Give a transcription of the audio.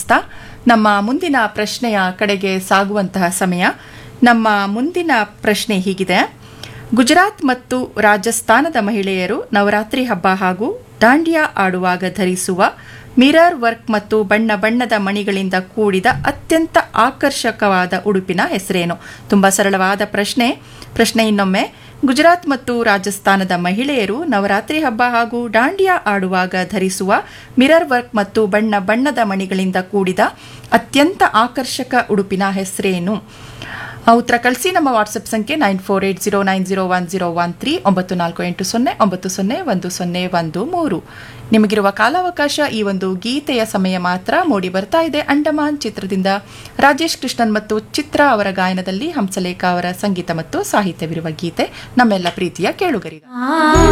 ತಿಳಿಸ್ತಾ ನಮ್ಮ ಮುಂದಿನ ಪ್ರಶ್ನೆಯ ಕಡೆಗೆ ಸಾಗುವಂತಹ ಸಮಯ ನಮ್ಮ ಮುಂದಿನ ಪ್ರಶ್ನೆ ಹೀಗಿದೆ ಗುಜರಾತ್ ಮತ್ತು ರಾಜಸ್ಥಾನದ ಮಹಿಳೆಯರು ನವರಾತ್ರಿ ಹಬ್ಬ ಹಾಗೂ ದಾಂಡಿಯಾ ಆಡುವಾಗ ಧರಿಸುವ ಮಿರರ್ ವರ್ಕ್ ಮತ್ತು ಬಣ್ಣ ಬಣ್ಣದ ಮಣಿಗಳಿಂದ ಕೂಡಿದ ಅತ್ಯಂತ ಆಕರ್ಷಕವಾದ ಉಡುಪಿನ ಹೆಸರೇನು ತುಂಬಾ ಸರಳವಾದ ಪ್ರಶ್ನೆ ಪ್ರಶ್ನೆ ಇನ್ನೊಮ್ಮೆ ಗುಜರಾತ್ ಮತ್ತು ರಾಜಸ್ಥಾನದ ಮಹಿಳೆಯರು ನವರಾತ್ರಿ ಹಬ್ಬ ಹಾಗೂ ದಾಂಡಿಯಾ ಆಡುವಾಗ ಧರಿಸುವ ಮಿರರ್ ವರ್ಕ್ ಮತ್ತು ಬಣ್ಣ ಬಣ್ಣದ ಮಣಿಗಳಿಂದ ಕೂಡಿದ ಅತ್ಯಂತ ಆಕರ್ಷಕ ಉಡುಪಿನ ಹೆಸರೇನು ಆ, ಉತ್ತರ ಕಳಿಸಿ ನಮ್ಮ ವಾಟ್ಸಪ್ ಸಂಖ್ಯೆ nine four eight zero nine zero one zero one three ಒಂಬತ್ತು ನಾಲ್ಕು ಎಂಟು ಸೊನ್ನೆ ಒಂಬತ್ತು ಸೊನ್ನೆ ಒಂದು ಸೊನ್ನೆ ಒಂದು ಮೂರು ನಿಮಗಿರುವ ಕಾಲಾವಕಾಶ ಈ ಒಂದು ಗೀತೆಯ ಸಮಯ ಮಾತ್ರ ಮೂಡಿ ಬರ್ತಾ ಇದೆ ಅಂಡಮಾನ್ ಚಿತ್ರದಿಂದ ರಾಜೇಶ್ ಕೃಷ್ಣನ್ ಮತ್ತು ಚಿತ್ರ ಅವರ ಗಾಯನದಲ್ಲಿ ಹಂಸಲೇಖ ಅವರ ಸಂಗೀತ ಮತ್ತು ಸಾಹಿತ್ಯವಿರುವ ಗೀತೆ ನಮ್ಮೆಲ್ಲ ಪ್ರೀತಿಯ ಕೇಳುಗರಿಗೆ ಆ